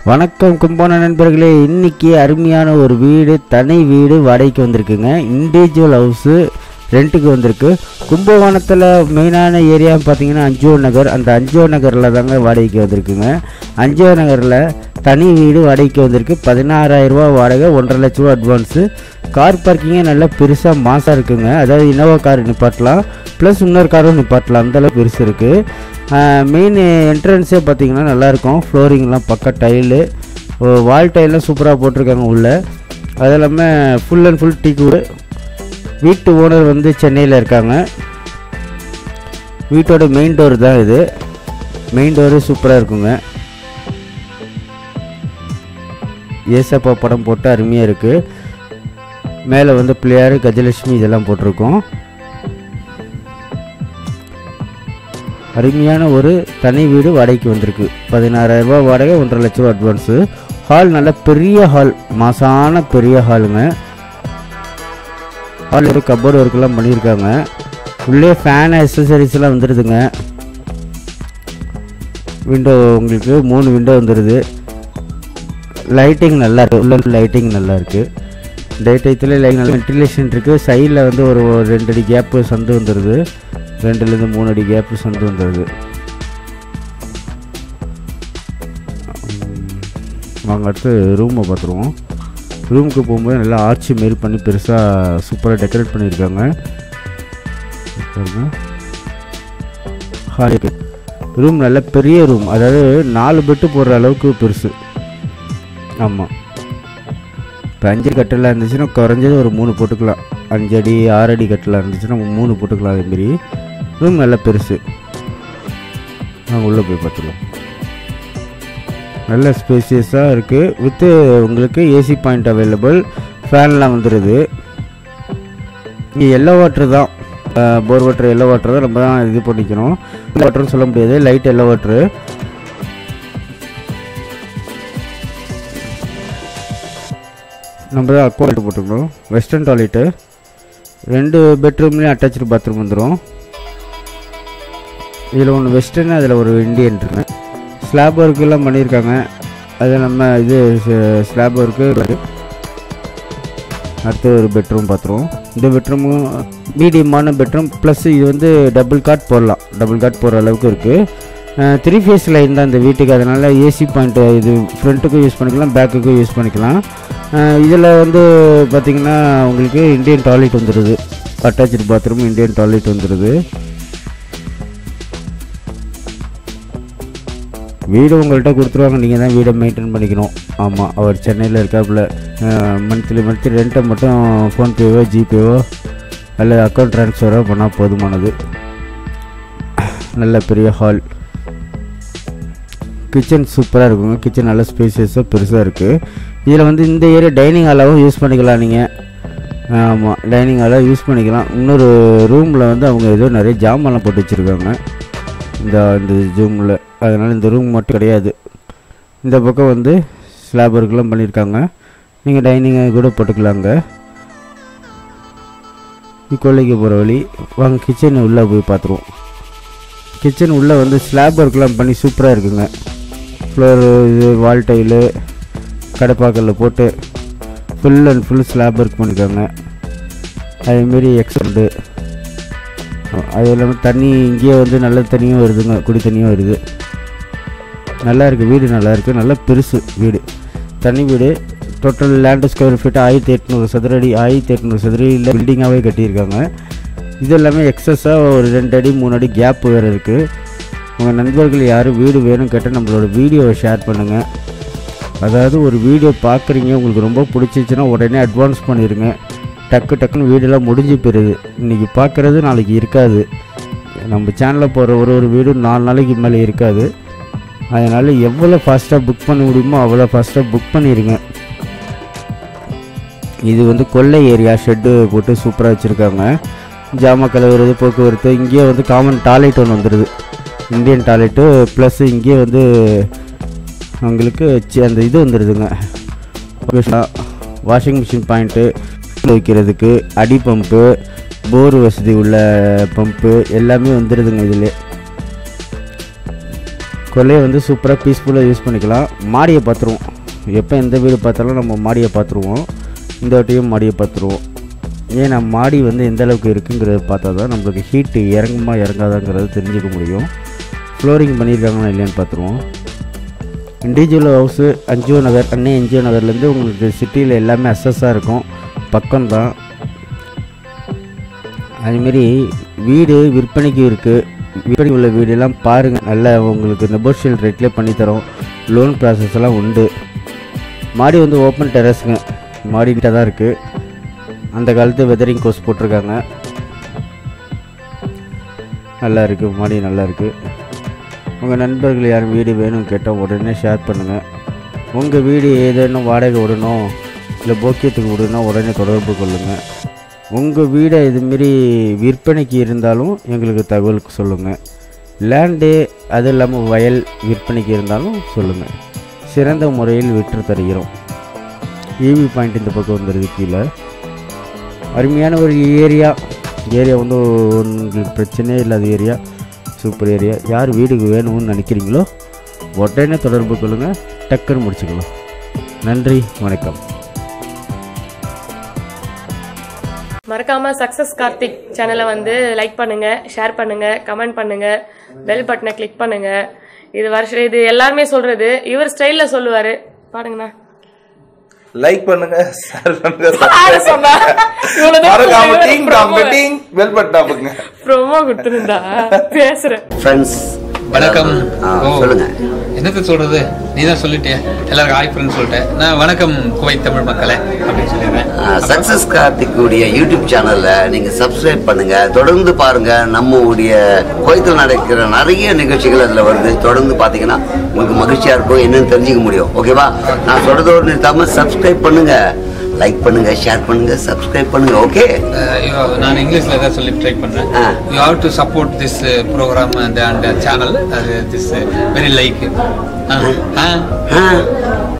வணக்கம் கும்பகோண நண்பர்களே இன்னைக்கு அருமையான ஒரு வீடு தனி வீடு வாடகைக்கு வந்திருக்குங்க இண்டிவிஜுவல் ஹவுஸு ரெண்ட்டுக்கு வந்திருக்கு கும்பகோணத்தில் மெயினான ஏரியா பார்த்தீங்கன்னா அஞ்சோ நகர் அந்த அஞ்சோ நகரில் தாங்க வாடகைக்கு வந்திருக்குங்க அஞ்சோ நகரில் தனி வீடு வாடகைக்கு வந்திருக்கு பதினாறாயிரரூபா வாடகை ஒன்றரை லட்ச ரூபா அட்வான்ஸு கார் பார்க்கிங்கே நல்லா பெருசாக மாசாக இருக்குங்க அதாவது இனோவா கார் நிப்பாட்டலாம் ப்ளஸ் இன்னொரு காரும் நிப்பாட்டலாம் அந்தளவுக்கு பெருசு இருக்குது மெயின் என்ட்ரன்ஸே பார்த்தீங்கன்னா நல்லாயிருக்கும் ஃப்ளோரிங்லாம் பக்கா டைலு வால் டைல்லாம் சூப்பராக போட்டிருக்காங்க உள்ளே அது இல்லாமல் ஃபுல் அண்ட் ஃபுல் டீ கூடு வீட்டு ஓனர் வந்து சென்னையில் இருக்காங்க வீட்டோட மெயின் டோர் தான் இது மெயின் டோரு சூப்பராக இருக்குங்க ஏசப்பா படம் போட்டு அருமையாக இருக்குது மேலே வந்து பிள்ளையார் கஜலட்சுமி இதெல்லாம் போட்டிருக்கோம் அருமையான ஒரு தனி வீடு வாடகைக்கு வந்திருக்கு பதினாறாயிரம் ரூபாய் வாடகை ஒன்றரை லட்ச ரூபா அட்வான்ஸு ஹால் நல்ல பெரிய ஹால் மாசான பெரிய ஹாலுங்க ஹால் ஒரு கப்போர்டு ஒர்க்கெல்லாம் பண்ணியிருக்காங்க உள்ளே ஃபேன் அக்சசரிஸ்லாம் வந்துடுதுங்க விண்டோ உங்களுக்கு மூணு விண்டோ வந்துடுது லைட்டிங் நல்லா இருக்கு உள்ள லைட்டிங் நல்லா இருக்குது டே டயத்தில் லைட் நல்ல வென்டிலேஷன் இருக்குது சைடில் வந்து ஒரு ஒரு ரெண்டு அடி கேப்பு சந்து வந்துடுது ரெண்டுலேருந்து மூணு அடி கேப்பு சந்து வந்துடுது வாங்க அடுத்து ரூமை பார்த்துருவோம் ரூமுக்கு போகும்போது நல்லா ஆர்ச்சி மாரி பண்ணி பெருசாக சூப்பராக டெக்கரேட் பண்ணியிருக்காங்க ஹால் ரூம் நல்ல பெரிய ரூம் அதாவது நாலு பெட்டு போடுற அளவுக்கு பெருசு ஆமாம் இப்போ அஞ்சு கட்டலாக இருந்துச்சுன்னா குறைஞ்சது ஒரு மூணு போட்டுக்கலாம் அஞ்சு அடி ஆறு அடி கட்டலாக இருந்துச்சுன்னா மூணு போட்டுக்கலாம் அதேமாரி ரூம் நல்லா பெருசு நாங்கள் உள்ளே போய் பார்த்துருவோம் நல்ல ஸ்பேசியஸாக இருக்குது வித்து உங்களுக்கு ஏசி பாயிண்ட் அவைலபிள் ஃபேன்லாம் வந்துடுது இங்கே எல்லோ வாட்ரு தான் போர் வாட்டர் எல்லோ வாட்டர் தான் நம்ம தான் இது பண்ணிக்கணும் வாட்டர்னு சொல்ல முடியாது லைட் எல்லோ வாட்ரு நம்ம தான் அக்வாலிட்டி போட்டுக்கணும் வெஸ்டர்ன் டாய்லெட்டு ரெண்டு பெட்ரூம்லேயும் அட்டாச்சு பாத்ரூம் வந்துடும் இதில் ஒன்று வெஸ்டர்னு அதில் ஒரு இந்தியன் இருக்கு ஸ்லாப் ஒர்க்கெல்லாம் பண்ணியிருக்காங்க அது நம்ம இது ஸ்லாப் ஒர்க்கு அடுத்து ஒரு பெட்ரூம் பார்த்துருவோம் இந்த பெட்ரூமும் மீடியமான பெட்ரூம் ப்ளஸ் இது வந்து டபுள் காட் போடலாம் டபுள் காட் போடுற அளவுக்கு இருக்குது த்ரீ ஃபேஸ் லைன் தான் இந்த வீட்டுக்கு அதனால் ஏசி பாயிண்ட் இது ஃப்ரண்ட்டுக்கும் யூஸ் பண்ணிக்கலாம் பேக்குக்கும் யூஸ் பண்ணிக்கலாம் இதில் வந்து பார்த்திங்கன்னா உங்களுக்கு இந்தியன் டாய்லெட் வந்துடுது அட்டாச்சு பாத்ரூம் இந்தியன் டாய்லெட் வந்துடுது வீடு உங்கள்கிட்ட கொடுத்துருவாங்க நீங்கள் தான் வீடை மெயின்டைன் பண்ணிக்கணும் ஆமாம் அவர் சென்னையில் இருக்காப்புல மந்த்லி மந்த்லி ரெண்ட்டை மட்டும் ஃபோன்பேவோ ஜிபேவோ அல்லது அக்கௌண்ட் ட்ரான்ஸ்ஃபரோ பண்ணால் போதுமானது நல்ல பெரிய ஹால் கிச்சன் சூப்பராக இருக்குங்க கிச்சன் நல்ல ஸ்பேசியஸாக பெருசாக இருக்குது இதில் வந்து இந்த ஏரியா டைனிங் ஹாலாகவும் யூஸ் பண்ணிக்கலாம் நீங்கள் ஆமாம் டைனிங் ஹாலாக யூஸ் பண்ணிக்கலாம் இன்னொரு ரூமில் வந்து அவங்க ஏதோ நிறைய ஜாமான்லாம் போட்டு வச்சுருக்காங்க இந்த இந்த ஜூமில் அதனால் இந்த ரூம் மட்டும் கிடையாது இந்த பக்கம் வந்து ஸ்லாப் ஒர்க்லாம் பண்ணியிருக்காங்க நீங்கள் டைனிங்கை கூட போட்டுக்கலாங்க கொள்ளைக்கு போகிற வழி வாங்க கிச்சன் உள்ளே போய் பார்த்துருவோம் கிச்சன் உள்ளே வந்து ஸ்லாப் ஒர்க்லாம் பண்ணி சூப்பராக இருக்குங்க ஃப்ளோர் இது வால் டைலு கடைப்பாக்கல்ல போட்டு full and full slab work பண்ணியிருக்காங்க அதேமாரி எக்ஸல்டு அது இல்லாமல் தண்ணி இங்கேயே வந்து நல்ல தண்ணியும் வருதுங்க குடி தண்ணியும் வருது நல்லா இருக்குது வீடு நல்லா இருக்குது நல்லா பெருசு வீடு தனி வீடு டோட்டல் லேண்டு ஸ்கொயர் ஃபீட் ஆயிரத்தி எட்நூறு சதுரடி ஆயிரத்தி எட்நூறு சதுரடியில் பில்டிங்காகவே கட்டியிருக்காங்க இது எல்லாமே எக்ஸஸாக ஒரு ரெண்டு அடி மூணு அடி கேப் வேறு இருக்குது உங்கள் நண்பர்கள் யாரும் வீடு வேணும் கேட்டால் நம்மளோட வீடியோவை ஷேர் பண்ணுங்கள் அதாவது ஒரு வீடியோ பார்க்குறீங்க உங்களுக்கு ரொம்ப பிடிச்சிச்சின்னா உடனே அட்வான்ஸ் பண்ணிடுங்க டக்கு டக்குன்னு வீடெல்லாம் முடிஞ்சு போயிடுது இன்றைக்கி பார்க்குறது நாளைக்கு இருக்காது நம்ம சேனலில் போகிற ஒரு ஒரு வீடும் நாலு நாளைக்கு மேலே இருக்காது அதனால் எவ்வளோ ஃபாஸ்ட்டாக புக் பண்ண முடியுமோ அவ்வளோ ஃபாஸ்ட்டாக புக் பண்ணிடுங்க இது வந்து கொள்ளை ஏரியா ஷெட்டு போட்டு சூப்பராக வச்சுருக்காங்க ஜாமா கழுவுறது போக்குவரத்து இங்கேயே வந்து காமன் டாய்லெட் ஒன்று வந்துடுது இந்தியன் டாய்லெட்டு ப்ளஸ் இங்கேயே வந்து உங்களுக்கு அந்த இது வந்துடுதுங்க வாஷிங் மிஷின் பாயிண்ட்டு வைக்கிறதுக்கு அடி பம்பு போர் வசதி உள்ள பம்பு எல்லாமே வந்துடுதுங்க இதில் கொல்லையை வந்து சூப்பராக பீஸ்ஃபுல்லாக யூஸ் பண்ணிக்கலாம் மாடியை பார்த்துருவோம் எப்போ எந்த வீடு பார்த்தாலும் நம்ம மாடியை பார்த்துருவோம் இந்த வாட்டியும் மாடியை பார்த்துருவோம் ஏன்னா மாடி வந்து எந்த அளவுக்கு இருக்குங்கிறத பார்த்தா தான் நம்மளுக்கு ஹீட்டு இறங்குமா இறங்காதாங்கிறத தெரிஞ்சுக்க முடியும் ஃப்ளோரிங் பண்ணியிருக்காங்களா இல்லையான்னு பார்த்துருவோம் இண்டிவிஜுவல் ஹவுஸு அஞ்சோ நகர் அன்னை என்ஜிஓ நகர்லேருந்து உங்களுக்கு சிட்டியில் எல்லாமே அசஸாக இருக்கும் பக்கம்தான் அதுமாரி வீடு விற்பனைக்கு இருக்குது விற்பனை உள்ள வீடெல்லாம் பாருங்கள் நல்லா உங்களுக்கு நெகோஷியல் ரேட்லேயே பண்ணித்தரோம் லோன் ப்ராசஸ் எல்லாம் உண்டு மாடி வந்து ஓப்பன் டெரஸ்ங்க மாடிக்கிட்ட தான் இருக்குது அந்த காலத்து வெதரிங் கோர்ஸ் போட்டிருக்காங்க நல்லா இருக்குது மாடி நல்லா இருக்குது உங்கள் நண்பர்கள் யாரும் வீடு வேணும் கேட்டால் உடனே ஷேர் பண்ணுங்கள் உங்கள் வீடு ஏதேனும் வாடகை விடணும் இல்லை போக்கியத்துக்கு விடணும் உடனே தொடர்பு கொள்ளுங்கள் உங்கள் வீடை இதுமாரி விற்பனைக்கு இருந்தாலும் எங்களுக்கு தகவலுக்கு சொல்லுங்கள் லேண்டு அது இல்லாமல் வயல் விற்பனைக்கு இருந்தாலும் சொல்லுங்கள் சிறந்த முறையில் விற்று தருகிறோம் ஈவி பாயிண்ட் இந்த பக்கம் வந்துடுது கீழே அருமையான ஒரு ஏரியா ஏரியா வந்து உங்களுக்கு பிரச்சனையே இல்லாத ஏரியா சூப்பர் ஏரியா யார் வீடுக்கு வேணும்னு நினைக்கிறீங்களோ உடனே தொடர்பு கொள்ளுங்கள் டக்குன்னு முடிச்சுக்கலாம் நன்றி வணக்கம் மறக்காம சக்சஸ் கார்த்திக் சேனலை வந்து லைக் பண்ணுங்க ஷேர் பண்ணுங்க கமெண்ட் பண்ணுங்க பெல் பட்டனை கிளிக் பண்ணுங்க இது வருஷம் இது எல்லாருமே சொல்றது இவர் ஸ்டைல்ல சொல்லுவாரு பாருங்கண்ணா லைக் பண்ணுங்க ஷேர் பண்ணுங்க யாரு subscribe சொன்னா? இவ்வளவுதான் மறக்காம சொல்லுங்க. Ding dong ding bell button அமுக்குங்க ப்ரோமோ கொடுத்துருந்தா பேசுறேன் ஃப்ரெண்ட்ஸ் வணக்கம் ஆ, ஓ, சொல்லுங்க என்னத்த சொல்றது நீ தான் சொல்லிட்டிய எல்லாருக்கும் ஹாய் ஃப்ரெண்ட் சொல்லிட்டேன் நான் வணக்கம் குவைத் தமிழ் மக்களே அப்படின்னு சொல்லிடுறேன் சக்சஸ் கார்த்திக்குடைய யூடியூப் சேனல்ல நீங்க சப்ஸ்கிரைப் பண்ணுங்க தொடர்ந்து பாருங்க நம்ம உடைய கோயத்தில் நடக்கிற நிறைய நிகழ்ச்சிகள் அதுல வருது தொடர்ந்து பாத்தீங்கன்னா உங்களுக்கு மகிழ்ச்சியா இருக்கும் என்னன்னு தெரிஞ்சுக்க முடியும் ஓகேவா நான் சொல்றதோடு நிறுத்தாம சப்ஸ்கிரைப் பண்ணுங்க லைக் பண்ணுங்க ஷேர் பண்ணுங்க சப்ஸ்கிரைப் பண்ணுங்க ஓகே அஹ், you- நான் இங்கிலீஷ்ல ஏதாவது சொல்லி ட்ரை பண்றேன் ஆ. You have to support this programme and channel this very like ah